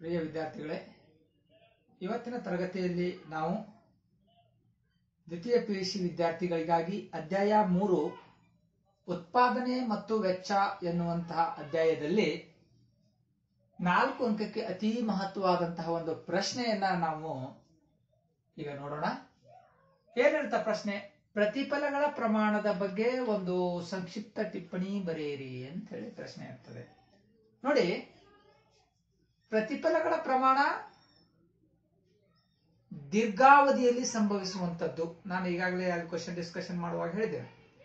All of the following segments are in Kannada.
ಪ್ರಿಯ ವಿದ್ಯಾರ್ಥಿಗಳೇ ಇವತ್ತಿನ ತರಗತಿಯಲ್ಲಿ ನಾವು ದ್ವಿತೀಯ ಪಿಯುಸಿ ವಿದ್ಯಾರ್ಥಿಗಳಿಗಾಗಿ ಅಧ್ಯಾಯ ಮೂರು ಉತ್ಪಾದನೆ ಮತ್ತು ವೆಚ್ಚ ಎನ್ನುವಂತಹ ಅಧ್ಯಾಯದಲ್ಲಿ ನಾಲ್ಕು ಅಂಕಕ್ಕೆ ಅತಿ ಮಹತ್ವವಾದಂತಹ ಒಂದು ಪ್ರಶ್ನೆಯನ್ನ ನಾವು ಈಗ ನೋಡೋಣ ಏನಿರುತ್ತ ಪ್ರಶ್ನೆ ಪ್ರತಿಫಲಗಳ ಪ್ರಮಾಣದ ಬಗ್ಗೆ ಒಂದು ಸಂಕ್ಷಿಪ್ತ ಟಿಪ್ಪಣಿ ಬರೆಯಿರಿ ಅಂತ ಹೇಳಿ ಪ್ರಶ್ನೆ ಇರ್ತದೆ ನೋಡಿ ಪ್ರತಿಫಲಗಳ ಪ್ರಮಾಣ ದೀರ್ಘಾವಧಿಯಲ್ಲಿ ಸಂಭವಿಸುವಂತದ್ದು ನಾನು ಈಗಾಗಲೇ ಅಲ್ಲಿ ಕ್ವಶನ್ ಡಿಸ್ಕಷನ್ ಮಾಡುವಾಗ ಹೇಳಿದೆ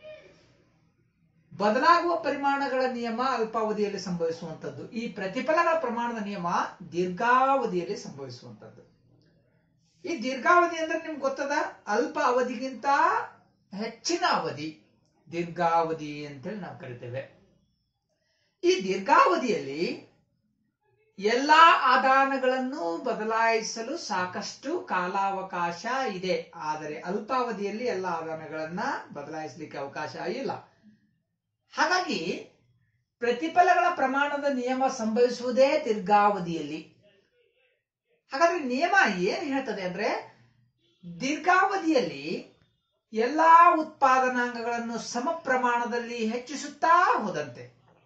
ಬದಲಾಗುವ ಪರಿಮಾಣಗಳ ನಿಯಮ ಅಲ್ಪಾವಧಿಯಲ್ಲಿ ಸಂಭವಿಸುವಂತದ್ದು ಈ ಪ್ರತಿಫಲಗಳ ಪ್ರಮಾಣದ ನಿಯಮ ದೀರ್ಘಾವಧಿಯಲ್ಲಿ ಸಂಭವಿಸುವಂತದ್ದು ಈ ದೀರ್ಘಾವಧಿ ಅಂದ್ರೆ ನಿಮ್ಗೆ ಗೊತ್ತದ ಅಲ್ಪ ಅವಧಿಗಿಂತ ಹೆಚ್ಚಿನ ಅವಧಿ ದೀರ್ಘಾವಧಿ ಅಂತೇಳಿ ನಾವು ಕರಿತೇವೆ ಈ ದೀರ್ಘಾವಧಿಯಲ್ಲಿ ಎಲ್ಲಾ ಆದಾನಗಳನ್ನು ಬದಲಾಯಿಸಲು ಸಾಕಷ್ಟು ಕಾಲಾವಕಾಶ ಇದೆ ಆದರೆ ಅಲ್ಪಾವಧಿಯಲ್ಲಿ ಎಲ್ಲ ಆದಾನಗಳನ್ನ ಬದಲಾಯಿಸಲಿಕ್ಕೆ ಅವಕಾಶ ಇಲ್ಲ ಹಾಗಾಗಿ ಪ್ರತಿಫಲಗಳ ಪ್ರಮಾಣದ ನಿಯಮ ಸಂಭವಿಸುವುದೇ ದೀರ್ಘಾವಧಿಯಲ್ಲಿ ಹಾಗಾದ್ರೆ ನಿಯಮ ಏನ್ ಹೇಳ್ತದೆ ಅಂದ್ರೆ ದೀರ್ಘಾವಧಿಯಲ್ಲಿ ಎಲ್ಲಾ ಉತ್ಪಾದನಾಂಗಗಳನ್ನು ಸಮ ಪ್ರಮಾಣದಲ್ಲಿ ಹೆಚ್ಚಿಸುತ್ತಾ ಹೋದಂತೆ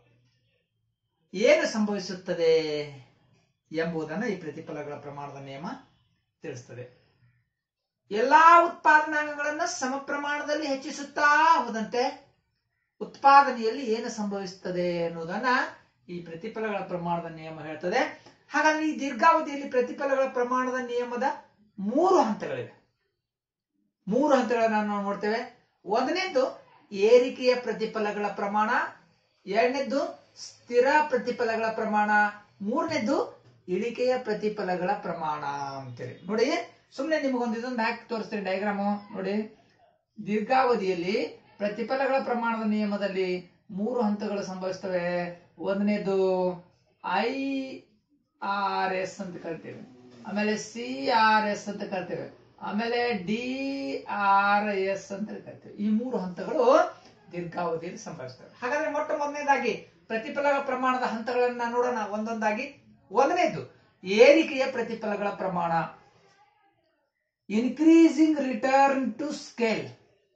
ಏನು ಸಂಭವಿಸುತ್ತದೆ ಎಂಬುದನ್ನು ಈ ಪ್ರತಿಫಲಗಳ ಪ್ರಮಾಣದ ನಿಯಮ ತಿಳಿಸ್ತದೆ ಎಲ್ಲಾ ಉತ್ಪಾದನಾಂಗಗಳನ್ನು ಸಮ ಪ್ರಮಾಣದಲ್ಲಿ ಹೆಚ್ಚಿಸುತ್ತಾ ಹೋದಂತೆ ಉತ್ಪಾದನೆಯಲ್ಲಿ ಏನು ಸಂಭವಿಸುತ್ತದೆ ಎನ್ನುವುದನ್ನ ಈ ಪ್ರತಿಫಲಗಳ ಪ್ರಮಾಣದ ನಿಯಮ ಹೇಳ್ತದೆ ಹಾಗಾದ್ರೆ ಈ ದೀರ್ಘಾವಧಿಯಲ್ಲಿ ಪ್ರತಿಫಲಗಳ ಪ್ರಮಾಣದ ನಿಯಮದ ಮೂರು ಹಂತಗಳಿವೆ ಮೂರು ಹಂತಗಳನ್ನ ನಾವು ನೋಡ್ತೇವೆ ಒಂದನೇದ್ದು ಏರಿಕೆಯ ಪ್ರತಿಫಲಗಳ ಪ್ರಮಾಣ ಎರಡನೇದ್ದು ಸ್ಥಿರ ಪ್ರತಿಫಲಗಳ ಪ್ರಮಾಣ ಮೂರನೇದ್ದು ಇಳಿಕೆಯ ಪ್ರತಿಫಲಗಳ ಪ್ರಮಾಣ ಅಂತೇಳಿ ನೋಡಿ ಸುಮ್ಮನೆ ನಿಮಗೊಂದು ಇದೊಂದು ಹಾಕಿ ತೋರಿಸ್ತೀನಿ ಡಯಾಗ್ರಾಮು ನೋಡಿ ದೀರ್ಘಾವಧಿಯಲ್ಲಿ ಪ್ರತಿಫಲಗಳ ಪ್ರಮಾಣದ ನಿಯಮದಲ್ಲಿ ಮೂರು ಹಂತಗಳು ಸಂಭವಿಸ್ತವೆ ಒಂದನೇದು ಐ ಆರ್ ಎಸ್ ಅಂತ ಕರಿತೇವೆ ಆಮೇಲೆ ಸಿ ಆರ್ ಎಸ್ ಅಂತ ಕರಿತೇವೆ ಆಮೇಲೆ ಡಿ ಆರ್ ಎಸ್ ಅಂತ ಕರಿತೇವೆ ಈ ಮೂರು ಹಂತಗಳು ದೀರ್ಘಾವಧಿಯಲ್ಲಿ ಸಂಭವಿಸ್ತವೆ ಹಾಗಾದ್ರೆ ಮೊಟ್ಟ ಮೊದಲನೇದಾಗಿ ಪ್ರತಿಫಲಗಳ ಪ್ರಮಾಣದ ಹಂತಗಳನ್ನ ನೋಡೋಣ ಒಂದೊಂದಾಗಿ ಒಂದನೇದು ಏರಿಕೆಯ ಪ್ರತಿಫಲಗಳ ಪ್ರಮಾಣ ಇನ್ಕ್ರೀಸಿಂಗ್ ರಿಟರ್ನ್ ಟು ಸ್ಕೇಲ್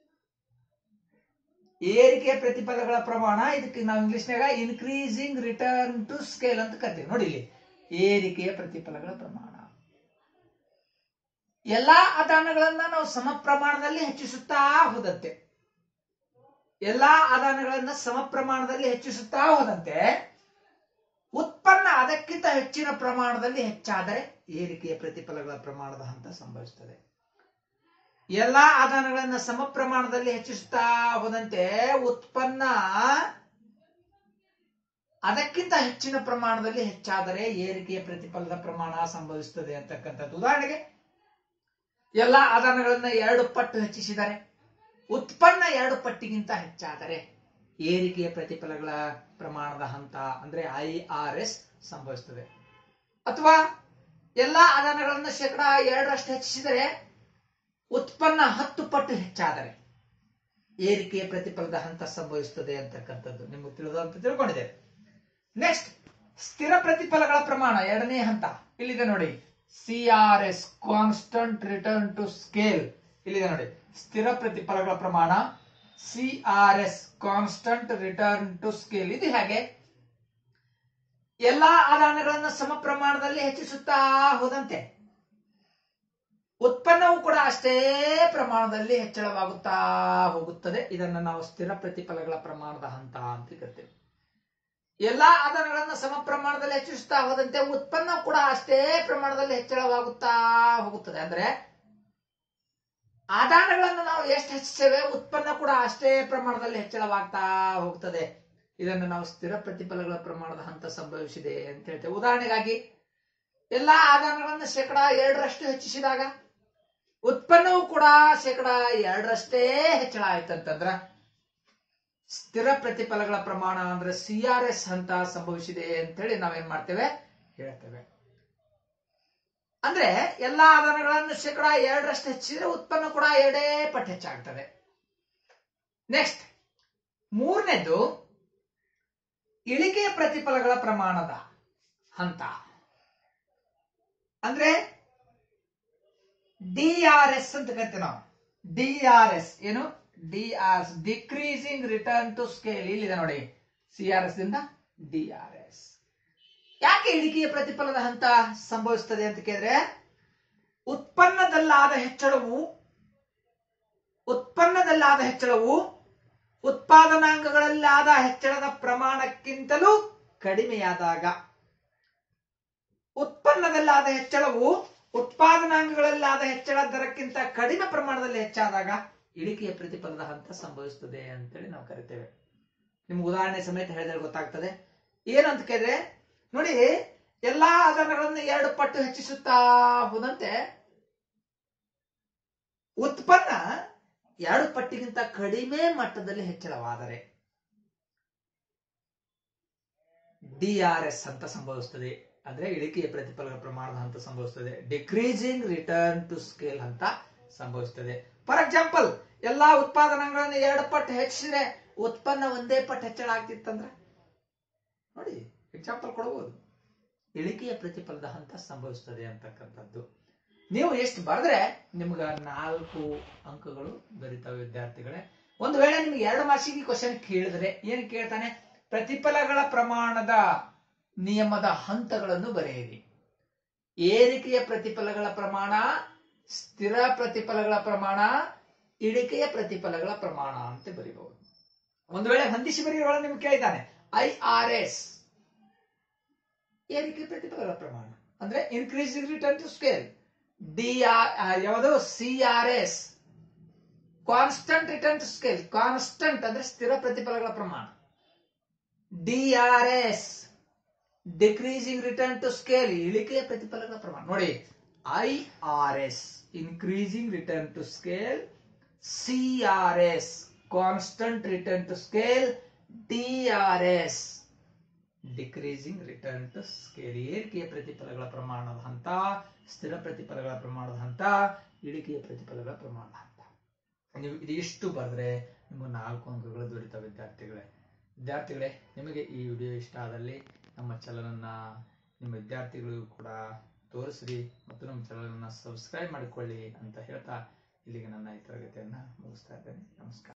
ಏರಿಕೆಯ ಪ್ರತಿಫಲಗಳ ಪ್ರಮಾಣ ಇದಕ್ಕೆ ನಾವು ಇಂಗ್ಲಿಷ್ನಾಗ ಇನ್ಕ್ರೀಸಿಂಗ್ ರಿಟರ್ನ್ ಟು ಸ್ಕೇಲ್ ಅಂತ ಕರಿತೀವಿ ನೋಡಿ ಇಲ್ಲಿ ಏರಿಕೆಯ ಪ್ರತಿಫಲಗಳ ಪ್ರಮಾಣ ಎಲ್ಲಾ ಆದಾನಗಳನ್ನ ನಾವು ಸಮ ಪ್ರಮಾಣದಲ್ಲಿ ಹೆಚ್ಚಿಸುತ್ತಾ ಹೋದಂತೆ ಎಲ್ಲಾ ಆದಾನಗಳನ್ನ ಸಮ ಪ್ರಮಾಣದಲ್ಲಿ ಹೆಚ್ಚಿಸುತ್ತಾ ಹೋದಂತೆ ಉತ್ಪನ್ನ ಅದಕ್ಕಿಂತ ಹೆಚ್ಚಿನ ಪ್ರಮಾಣದಲ್ಲಿ ಹೆಚ್ಚಾದರೆ ಏರಿಕೆಯ ಪ್ರತಿಫಲಗಳ ಪ್ರಮಾಣದ ಹಂತ ಸಂಭವಿಸುತ್ತದೆ ಎಲ್ಲಾ ಆದಾನಗಳನ್ನ ಸಮ ಪ್ರಮಾಣದಲ್ಲಿ ಹೆಚ್ಚಿಸುತ್ತಾ ಹೋದಂತೆ ಉತ್ಪನ್ನ ಅದಕ್ಕಿಂತ ಹೆಚ್ಚಿನ ಪ್ರಮಾಣದಲ್ಲಿ ಹೆಚ್ಚಾದರೆ ಏರಿಕೆಯ ಪ್ರತಿಫಲದ ಪ್ರಮಾಣ ಸಂಭವಿಸುತ್ತದೆ ಅಂತಕ್ಕಂಥದ್ದು ಉದಾಹರಣೆಗೆ ಎಲ್ಲಾ ಆದಾನಗಳನ್ನ ಎರಡು ಪಟ್ಟು ಹೆಚ್ಚಿಸಿದರೆ ಉತ್ಪನ್ನ ಎರಡು ಪಟ್ಟಿಗಿಂತ ಹೆಚ್ಚಾದರೆ ಏರಿಕೆಯ ಪ್ರತಿಫಲಗಳ ಪ್ರಮಾಣದ ಹಂತ ಅಂದ್ರೆ ಐ ಆರ್ ಎಸ್ ಸಂಭವಿಸುತ್ತದೆ ಅಥವಾ ಎಲ್ಲಾ ಆದಾನಗಳನ್ನು ಶೇಕಡ ಎರಡರಷ್ಟು ಹೆಚ್ಚಿಸಿದರೆ ಉತ್ಪನ್ನ ಹತ್ತು ಪಟ್ಟು ಹೆಚ್ಚಾದರೆ ಏರಿಕೆಯ ಪ್ರತಿಫಲದ ಹಂತ ಸಂಭವಿಸುತ್ತದೆ ಅಂತಕ್ಕಂಥದ್ದು ನಿಮಗೆ ತಿಳಿದಂತ ತಿಳ್ಕೊಂಡಿದ್ದೇವೆ ನೆಕ್ಸ್ಟ್ ಸ್ಥಿರ ಪ್ರತಿಫಲಗಳ ಪ್ರಮಾಣ ಎರಡನೇ ಹಂತ ಇಲ್ಲಿದೆ ನೋಡಿ C R S constant return to scale ಇಲ್ಲಿದೆ ನೋಡಿ ಸ್ಥಿರ ಪ್ರತಿಫಲಗಳ ಪ್ರಮಾಣ C R S constant return to scale ಇದು ಹೇಗೆ ಎಲ್ಲಾ ಆದಾನಗಳನ್ನು ಸಮ ಪ್ರಮಾಣದಲ್ಲಿ ಹೆಚ್ಚಿಸುತ್ತಾ ಹೋದಂತೆ ಉತ್ಪನ್ನವು ಕೂಡ ಅಷ್ಟೇ ಪ್ರಮಾಣದಲ್ಲಿ ಹೆಚ್ಚಳವಾಗುತ್ತಾ ಹೋಗುತ್ತದೆ ಇದನ್ನು ನಾವು ಸ್ಥಿರ ಪ್ರತಿಫಲಗಳ ಪ್ರಮಾಣದ ಹಂತ ಅಂತ ಕರಿತೇವೆ ಎಲ್ಲಾ ಆದಾನಗಳನ್ನು ಸಮ ಪ್ರಮಾಣದಲ್ಲಿ ಹೆಚ್ಚಿಸುತ್ತಾ ಹೋದಂತೆ ಉತ್ಪನ್ನ ಕೂಡ ಅಷ್ಟೇ ಪ್ರಮಾಣದಲ್ಲಿ ಹೆಚ್ಚಳವಾಗುತ್ತಾ ಹೋಗುತ್ತದೆ ಅಂದ್ರೆ ಆದಾನಗಳನ್ನು ನಾವು ಎಷ್ಟು ಹೆಚ್ಚಿಸ್ತೇವೆ ಉತ್ಪನ್ನ ಕೂಡ ಅಷ್ಟೇ ಪ್ರಮಾಣದಲ್ಲಿ ಹೆಚ್ಚಳವಾಗ್ತಾ ಹೋಗ್ತದೆ ಇದನ್ನು ನಾವು ಸ್ಥಿರ ಪ್ರತಿಫಲಗಳ ಪ್ರಮಾಣದ ಹಂತ ಸಂಭವಿಸಿದೆ ಅಂತ ಹೇಳ್ತೇವೆ ಉದಾಹರಣೆಗಾಗಿ ಎಲ್ಲಾ ಆದಾನಗಳನ್ನು ಶೇಕಡ ಎರಡರಷ್ಟು ಹೆಚ್ಚಿಸಿದಾಗ ಉತ್ಪನ್ನವು ಕೂಡ ಶೇಕಡ ಎರಡರಷ್ಟೇ ಹೆಚ್ಚಳ ಆಯ್ತಂತಂದ್ರ ಸ್ಥಿರ ಪ್ರತಿಫಲಗಳ ಪ್ರಮಾಣ ಅಂದ್ರೆ ಸಿ ಆರ್ ಎಸ್ ಹಂತ ಸಂಭವಿಸಿದೆ ಅಂತ ಹೇಳಿ ನಾವೇನ್ ಮಾಡ್ತೇವೆ ಹೇಳ್ತೇವೆ ಅಂದ್ರೆ ಎಲ್ಲಾ ಆದಾನಗಳನ್ನು ಶೇಕಡ ಎರಡರಷ್ಟು ಹೆಚ್ಚಿದ್ರೆ ಉತ್ಪನ್ನ ಕೂಡ ಎರಡೇ ಪಟ್ಟು ಹೆಚ್ಚಾಗ್ತದೆ ನೆಕ್ಸ್ಟ್ ಮೂರನೇದು ಇಳಿಕೆಯ ಪ್ರತಿಫಲಗಳ ಪ್ರಮಾಣದ ಹಂತ ಅಂದ್ರೆ ಡಿ ಆರ್ ಎಸ್ ಅಂತ ಕರಿತೀವಿ ನಾವು ಡಿ ಆರ್ ಎಸ್ ಏನು D R decreasing return to scale ಇಲ್ಲಿದೆ ನೋಡಿ ಸಿ ಆರ್ ಎಸ್ ದಿಂದ ಡಿ ಆರ್ ಎಸ್ ಯಾಕೆ ಇಳಿಕೆಯ ಪ್ರತಿಫಲದ ಹಂತ ಸಂಭವಿಸುತ್ತದೆ ಅಂತ ಕೇಳಿದ್ರೆ ಉತ್ಪನ್ನದಲ್ಲಾದ ಹೆಚ್ಚಳವು ಉತ್ಪನ್ನದಲ್ಲಾದ ಹೆಚ್ಚಳವು ಉತ್ಪಾದನಾಂಗಗಳಲ್ಲಾದ ಹೆಚ್ಚಳದ ಪ್ರಮಾಣಕ್ಕಿಂತಲೂ ಕಡಿಮೆಯಾದಾಗ ಉತ್ಪನ್ನದಲ್ಲಾದ ಹೆಚ್ಚಳವು ಉತ್ಪಾದನಾಂಗಗಳಲ್ಲಾದ ಹೆಚ್ಚಳ ದರಕ್ಕಿಂತ ಕಡಿಮೆ ಪ್ರಮಾಣದಲ್ಲಿ ಹೆಚ್ಚಾದಾಗ ಇಳಿಕೆಯ ಪ್ರತಿಫಲದ ಹಂತ ಸಂಭವಿಸುತ್ತದೆ ಅಂತೇಳಿ ನಾವು ಕರಿತೇವೆ ನಿಮ್ಗೆ ಉದಾಹರಣೆ ಸಮೇತ ಹೇಳಿದ್ರೆ ಗೊತ್ತಾಗ್ತದೆ ಏನಂತ ಕೇಳಿದ್ರೆ ನೋಡಿ ಎಲ್ಲಾ ಆಧಾರಗಳನ್ನು ಎರಡು ಪಟ್ಟು ಹೆಚ್ಚಿಸುತ್ತಾ ಹೋದಂತೆ ಉತ್ಪನ್ನ ಎರಡು ಪಟ್ಟಿಗಿಂತ ಕಡಿಮೆ ಮಟ್ಟದಲ್ಲಿ ಹೆಚ್ಚಳವಾದರೆ ಡಿ ಆರ್ ಎಸ್ ಅಂತ ಸಂಭವಿಸುತ್ತದೆ ಅಂದ್ರೆ ಇಳಿಕೆಯ ಪ್ರತಿಫಲದ ಪ್ರಮಾಣದ ಹಂತ ಸಂಭವಿಸುತ್ತದೆ ಡಿಕ್ರೀಸಿಂಗ್ ರಿಟರ್ನ್ ಟು ಸ್ಕೇಲ್ ಅಂತ ಸಂಭವಿಸುತ್ತದೆ ಫಾರ್ ಎಕ್ಸಾಂಪಲ್ ಎಲ್ಲಾ ಉತ್ಪಾದನೆಗಳನ್ನು ಎರಡು ಪಟ್ಟು ಹೆಚ್ಚಿಸಿದ್ರೆ ಉತ್ಪನ್ನ ಒಂದೇ ಪಟ್ಟು ಹೆಚ್ಚಳ ಆಗ್ತಿತ್ತಂದ್ರೆ ನೋಡಿ ಎಕ್ಸಾಂಪಲ್ ಕೊಡಬಹುದು ಇಳಿಕೆಯ ಪ್ರತಿಫಲದ ಹಂತ ಸಂಭವಿಸುತ್ತದೆ ಅಂತಕ್ಕಂಥದ್ದು ನೀವು ಎಷ್ಟು ಬರೆದ್ರೆ ನಿಮ್ಗೆ ನಾಲ್ಕು ಅಂಕಗಳು ದೊರೀತಾವೆ ವಿದ್ಯಾರ್ಥಿಗಳೇ ಒಂದು ವೇಳೆ ನಿಮ್ಗೆ ಎರಡು ಮಾರ್ಕ್ಸಿಗೆ ಕ್ವಶನ್ ಕೇಳಿದ್ರೆ ಏನ್ ಕೇಳ್ತಾನೆ ಪ್ರತಿಫಲಗಳ ಪ್ರಮಾಣದ ನಿಯಮದ ಹಂತಗಳನ್ನು ಬರೆಯಿರಿ ಏರಿಕೆಯ ಪ್ರತಿಫಲಗಳ ಪ್ರಮಾಣ ಸ್ಥಿರ ಪ್ರತಿಫಲಗಳ ಪ್ರಮಾಣ ಇಳಿಕೆಯ ಪ್ರತಿಫಲಗಳ ಪ್ರಮಾಣ ಅಂತ ಬರೀಬಹುದು ಒಂದು ವೇಳೆ ಹೊಂದಿಸಿ ಬರೆಯುವ ನಿಮ್ಗೆ ಕೇಳಿದ್ದಾನೆ ಐ ಆರ್ ಎಸ್ ಏರಿಕೆ ಪ್ರತಿಫಲಗಳ ಪ್ರಮಾಣ ಅಂದ್ರೆ increasing return to scale D R ಯಾವುದು C R S constant return to scale constant ಅಂದ್ರೆ ಸ್ಥಿರ ಪ್ರತಿಫಲಗಳ ಪ್ರಮಾಣ D R S decreasing return to scale ಇಳಿಕೆಯ ಪ್ರತಿಫಲಗಳ ಪ್ರಮಾಣ ನೋಡಿ I R S increasing return to scale C R S constant return to scale D R S decreasing return to scale ಏರಿಕೆಯ ಪ್ರತಿಫಲಗಳ ಪ್ರಮಾಣದ ಹಂತ ಸ್ಥಿರ ಪ್ರತಿಫಲಗಳ ಪ್ರಮಾಣದ ಹಂತ ಇಳಿಕೆಯ ಪ್ರತಿಫಲಗಳ ಪ್ರಮಾಣದ ಹಂತ ನೀವು ಇದಿಷ್ಟು ಬರೆದ್ರೆ ನಿಮಗೆ ನಾಲ್ಕು ಅಂಕಗಳು ದೊರೀತಾವೆ ವಿದ್ಯಾರ್ಥಿಗಳೇ ವಿದ್ಯಾರ್ಥಿಗಳೇ ನಿಮಗೆ ಈ ವಿಡಿಯೋ ಇಷ್ಟ ಆದಲ್ಲಿ ನಮ್ಮ ಚಾನಲನ್ನ ನಿಮ್ಮ ವಿದ್ಯಾರ್ಥಿಗಳಿಗೂ ಕೂಡ ತೋರಿಸ್ರಿ ಮತ್ತು ನಮ್ಮ ಚಾನಲನ್ನ ಸಬ್ಸ್ಕ್ರೈಬ್ ಮಾಡಿಕೊಳ್ಳಿ ಅಂತ ಹೇಳ್ತಾ ಇಲ್ಲಿಗೆ ನನ್ನ ಈ ತರಗತಿಯನ್ನ ಮುಗಿಸ್ತಾ ಇದ್ದೇನೆ ನಮಸ್ಕಾರ